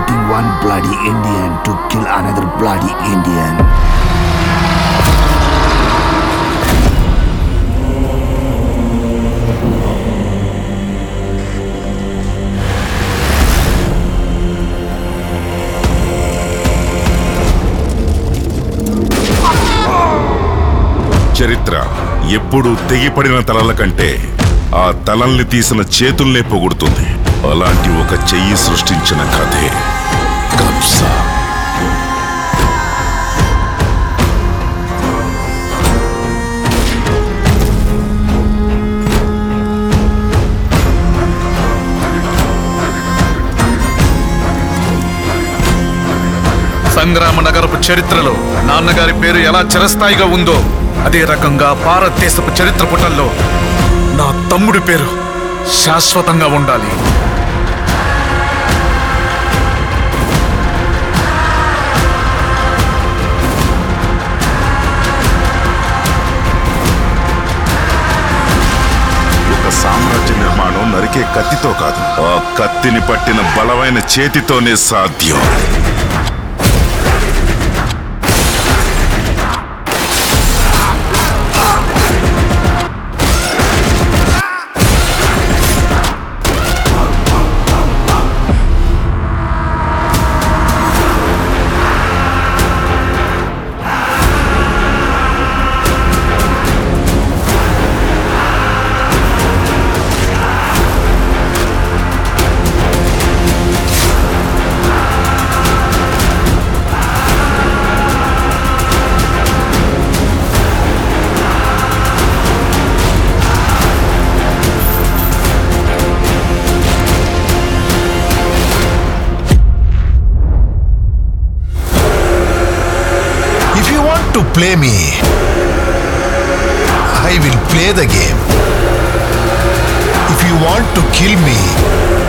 fighting one bloody Indian to kill another bloody Indian. చరిత్ర ఎప్పుడూ తెగిపడిన తలల కంటే ఆ తలల్ని తీసిన చేతుల్నే పొగుడుతుంది అలాంటి ఒక చెయ్యి సృష్టించిన కథే కబ్జా సంగ్రామ నగరపు చరిత్రలో నాన్నగారి పేరు ఎలా చిరస్థాయిగా ఉందో అదే రకంగా భారతదేశపు చరిత్ర పుటల్లో నా తమ్ముడి పేరు శాశ్వతంగా ఉండాలి ఒక సామ్రాజ్య నిర్మాణం నరికే కత్తితో కాదు ఆ కత్తిని పట్టిన బలమైన చేతితోనే సాధ్యం If you want to play me, I will play the game. If you want to kill me,